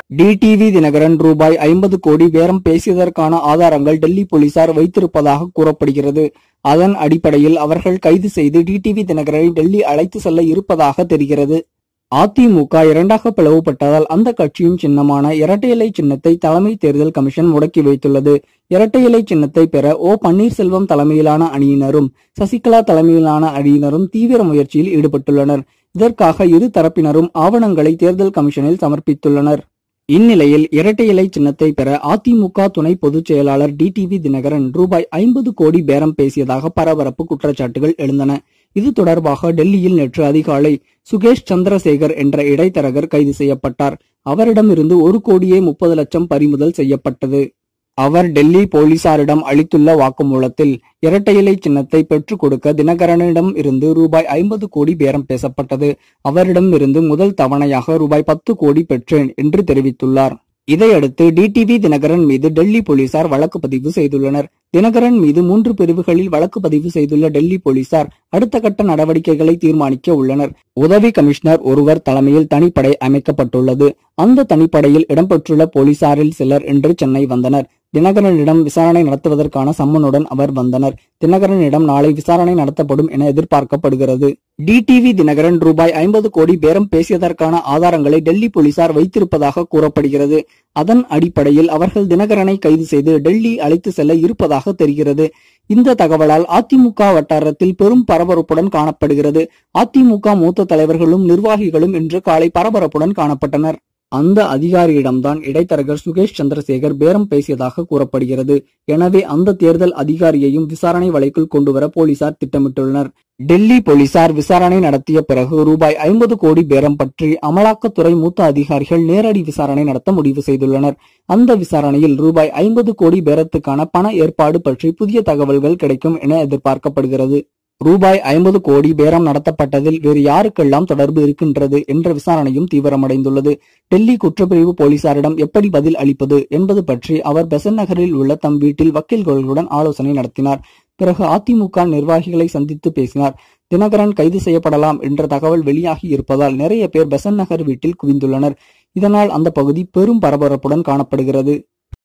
TTV Dinakaran ரூபாய் ஐம்பது கோடி பேரம் பேசியதற்கான ஆதாரங்கள் டெல்லி போலீசார் வைத்திருப்பதாக கூறப்படுகிறது அதன் அடிப்படையில் அவர்கள் கைது செய்து டிடிவி தினகரனை டெல்லி அழைத்து செல்ல இருப்பதாக தெரிகிறது அதிமுக இரண்டாக பிளவுபட்டதால் அந்த கட்சியின் சின்னமான இரட்டை இலை சின்னத்தை தலைமை தேர்தல் கமிஷன் முடக்கி வைத்துள்ளது இரட்டை இலை சின்னத்தை பெற ஓ பன்னீர்செல்வம் தலைமையிலான அணியினரும் சசிகலா தலைமையிலான அணியினரும் தீவிர முயற்சியில் ஈடுபட்டுள்ளனர் இதற்காக இரு தரப்பினரும் ஆவணங்களை தேர்தல் கமிஷனில் சமர்ப்பித்துள்ளனர் இந்நிலையில் இரட்டை இலை சின்னத்தை பெற அதிமுக துணை பொதுச் செயலாளர் டிடிவி தினகரன் ரூபாய் ஐம்பது கோடி பேரம் பேசியதாக பரபரப்பு குற்றச்சாட்டுகள் எழுந்தன இது தொடர்பாக டெல்லியில் நேற்று அதிகாலை சுகேஷ் சந்திரசேகர் என்ற இடைத்தரகர் கைது செய்யப்பட்டார் அவரிடமிருந்து ஒரு கோடியே முப்பது லட்சம் பறிமுதல் செய்யப்பட்டது அவர் டெல்லி போலீசாரிடம் அளித்துள்ள வாக்குமூலத்தில் இரட்டை இலை சின்னத்தை பெற்றுக் கொடுக்க தினகரனிடம் இருந்து ரூபாய் ஐம்பது கோடி பேரம் பேசப்பட்டது அவரிடம் இருந்து முதல் தவணையாக ரூபாய் பத்து கோடி பெற்றேன் என்று தெரிவித்துள்ளார் இதையடுத்து டிடிவி தினகரன் மீது டெல்லி போலீசார் வழக்கு பதிவு செய்துள்ளனர் தினகரன் மீது மூன்று பிரிவுகளில் வழக்கு பதிவு செய்துள்ள டெல்லி போலீசார் அடுத்த கட்ட நடவடிக்கைகளை தீர்மானிக்க உள்ளனர் உதவி கமிஷனர் ஒருவர் தலைமையில் தனிப்படை அமைக்கப்பட்டுள்ளது அந்த தனிப்படையில் இடம்பெற்றுள்ள போலீசாரில் சிலர் இன்று சென்னை வந்தனர் தினகரனிடம் விசாரணை நடத்துவதற்கான சம்மனுடன் அவர் வந்தனர் தினகரனிடம் நாளை விசாரணை நடத்தப்படும் என எதிர்பார்க்கப்படுகிறது டிடிவி தினகரன் ரூபாய் ஐம்பது கோடி பேரம் பேசியதற்கான ஆதாரங்களை டெல்லி போலீசார் வைத்திருப்பதாக கூறப்படுகிறது அதன் அடிப்படையில் அவர்கள் தினகரனை கைது செய்து டெல்லி அழைத்து செல்ல இருப்பதாக தெரிகிறது இந்த தகவலால் அதிமுக வட்டாரத்தில் பெரும் பரபரப்புடன் காணப்படுகிறது அதிமுக மூத்த தலைவர்களும் நிர்வாகிகளும் இன்று காலை பரபரப்புடன் காணப்பட்டனர் அந்த அதிகாரியிடம்தான் இடைத்தரகர் சுகேஷ் சந்திரசேகர் பேரம் பேசியதாக கூறப்படுகிறது எனவே அந்த தேர்தல் அதிகாரியையும் விசாரணை வலைக்குள் கொண்டுவர போலீசார் திட்டமிட்டுள்ளனர் டெல்லி போலீசார் விசாரணை நடத்திய பிறகு ரூபாய் ஐம்பது கோடி பேரம் பற்றி அமலாக்கத்துறை மூத்த அதிகாரிகள் நேரடி விசாரணை நடத்த முடிவு செய்துள்ளனர் அந்த விசாரணையில் ரூபாய் ஐம்பது கோடி பேரத்துக்கான பண ஏற்பாடு பற்றி புதிய தகவல்கள் கிடைக்கும் என எதிர்பார்க்கப்படுகிறது ரூபாய் ஐம்பது கோடி பேரம் நடத்தப்பட்டதில் வேறு யாருக்கெல்லாம் தொடர்பு இருக்கின்றது என்ற விசாரணையும் தீவிரமடைந்துள்ளது டெல்லி குற்றப்பிரிவு போலீசாரிடம் எப்படி பதில் அளிப்பது என்பது பற்றி அவர் பெசன் நகரில் உள்ள தம் வீட்டில் வக்கீல்களுடன் ஆலோசனை நடத்தினார் பிறகு அதிமுக நிர்வாகிகளை சந்தித்து பேசினார் தினகரன் கைது செய்யப்படலாம் என்ற தகவல் வெளியாகி இருப்பதால் நிறைய பேர் பெசன் நகர் வீட்டில் குவிந்துள்ளனர் இதனால் அந்த பகுதி பெரும் பரபரப்புடன் காணப்படுகிறது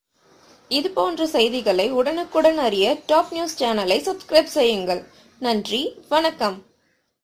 இது போன்ற செய்திகளை உடனுக்குடன் அறிய டாப் நியூஸ் சேனலை சப்ஸ்கிரைப் செய்யுங்கள் நன்றி வணக்கம்